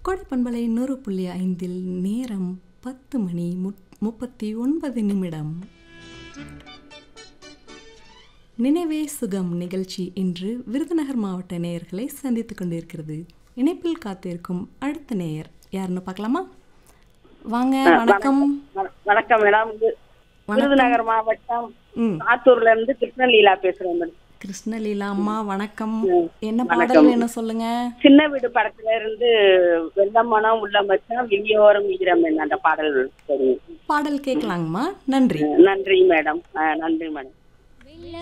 கோடை பண்பலை நூறு புள்ளி ஐந்தில் நேரம் பத்து மணி முப்- முப்பத்தி ஒன்பது நிமிடம் நினைவே சுகம் நிகழ்ச்சி இன்று விருதுநகர் மாவட்ட நேயர்களை சந்தித்துக் கொண்டிருக்கிறது இணைப்பில் காத்திருக்கும் அடுத்த நேயர் யாருன்னு பார்க்கலாமா வாங்க வணக்கம் வண- வணக்கம் மேடம் இது விருதுநகர் மாவட்டம் ம் ஆத்தூர்ல இருந்து கிருஷ்ணலீலா பேசுறேன் மேடம் கிருஷ்ணலீலா அம்மா வணக்கம் என்ன வணக்கம். பாடல் என்ன சொல்லுங்க சின்ன வீடு படத்துல இருந்து வெள்ளமனம் உள்ள மச்சான் விழியோரம் ஈரம் என்ன அந்த பாடல் சரி பாடல் கேட்கலாங்கம்மா நன்றி நன்றி மேடம் ஆ, நன்றி மேடம்